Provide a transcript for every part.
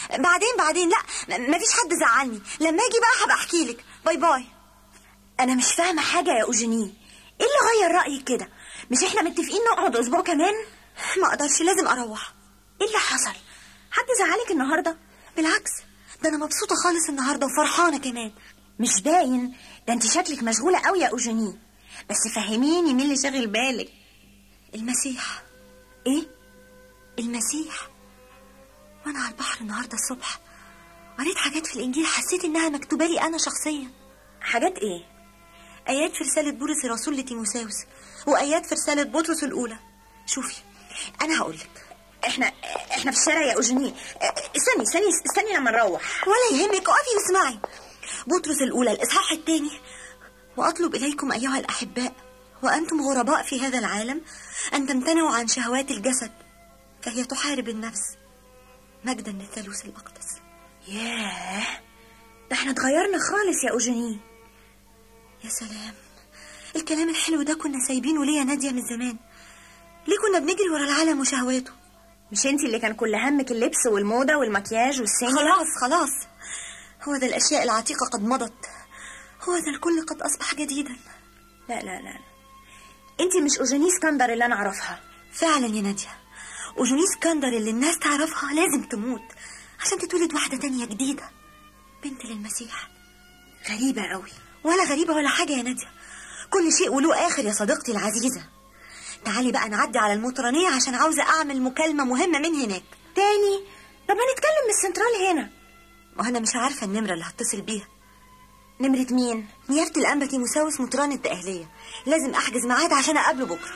بعدين بعدين لا م- مفيش حد زعلني لما اجي بقى هبقى احكي لك باي باي انا مش فاهمه حاجه يا اوجيني ايه اللي غير رايك كده مش احنا متفقين نقعد اسبوع كمان ما اقدرش لازم اروح ايه اللي حصل حد زعلك النهارده بالعكس ده انا مبسوطه خالص النهارده وفرحانه كمان مش باين ده انت شكلك مشغوله قوي يا اوجيني بس فهميني مين اللي شاغل بالك المسيح ايه المسيح وانا على البحر النهارده الصبح قريت حاجات في الانجيل حسيت انها مكتوبه لي انا شخصيا حاجات ايه ايات في رساله بولس الرسول لتيموساوس وايات في رساله بطرس الاولى شوفي انا هقول لك احنا احنا في الشارع يا اوجيني استني استني استني لما نروح ولا يهمك اقفي واسمعي بطرس الاولى الاصحاح الثاني واطلب اليكم ايها الاحباء وانتم غرباء في هذا العالم ان تمتنعوا عن شهوات الجسد فهي تحارب النفس مجدا للثالوث الاقدس ياه ده احنا اتغيرنا خالص يا اوجيني يا سلام الكلام الحلو ده كنا سايبينه ليه يا ناديه من زمان ليه كنا بنجري ورا العالم وشهواته مش انت اللي كان كل همك اللبس والموضه والمكياج والسن خلاص خلاص هو ذا الاشياء العتيقه قد مضت هو ذا الكل قد اصبح جديدا لا لا لا انت مش اوجيني اسكندر اللي انا اعرفها فعلا يا ناديه وجوني اسكندر اللي الناس تعرفها لازم تموت عشان تتولد واحده تانية جديده بنت للمسيح غريبه قوي ولا غريبه ولا حاجه يا ناديه كل شيء وله اخر يا صديقتي العزيزه تعالي بقى نعدي على المطرانيه عشان عاوزه اعمل مكالمه مهمه من هناك تاني طب ما نتكلم من السنترال هنا وانا مش عارفه النمره اللي هتصل بيها نمرة مين؟ نيافة الأنبا تيموساوس مطران التأهلية لازم أحجز ميعاد عشان أقابله بكرة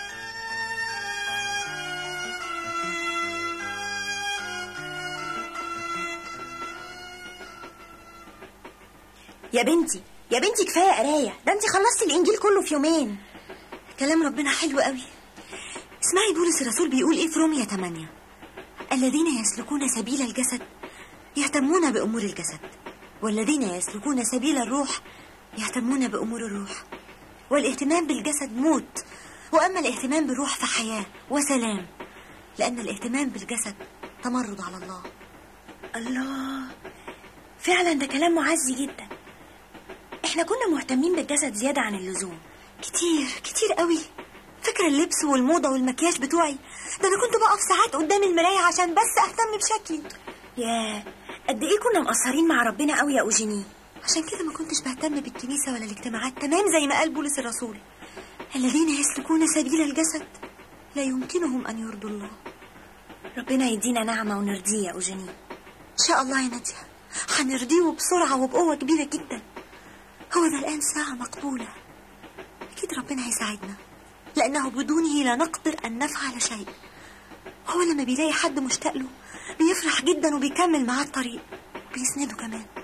يا بنتي يا بنتي كفايه قرايه ده انت خلصتي الانجيل كله في يومين كلام ربنا حلو قوي اسمعي بولس الرسول بيقول ايه في رومية 8 الذين يسلكون سبيل الجسد يهتمون بأمور الجسد والذين يسلكون سبيل الروح يهتمون بأمور الروح والاهتمام بالجسد موت وأما الاهتمام بالروح فحياة وسلام لأن الاهتمام بالجسد تمرد على الله الله فعلا ده كلام معزي جدا احنا كنا مهتمين بالجسد زياده عن اللزوم كتير كتير قوي فاكرة اللبس والموضة والمكياج بتوعي ده أنا كنت بقف ساعات قدام المراية عشان بس أهتم بشكلي ياه قد ايه كنا مقصرين مع ربنا قوي يا اوجيني عشان كده ما كنتش بهتم بالكنيسة ولا الاجتماعات تمام زي ما قال بولس الرسول الذين يسلكون سبيل الجسد لا يمكنهم أن يرضوا الله ربنا يدينا نعمه ونرضيه يا اوجيني إن شاء الله يا نادية هنرضيه بسرعة وبقوة كبيرة جدا هو ده الآن ساعة مقبولة أكيد ربنا هيساعدنا لأنه بدونه لا نقدر أن نفعل شيء هو لما بيلاقي حد مشتاق له بيفرح جدا وبيكمل معاه الطريق بيسنده كمان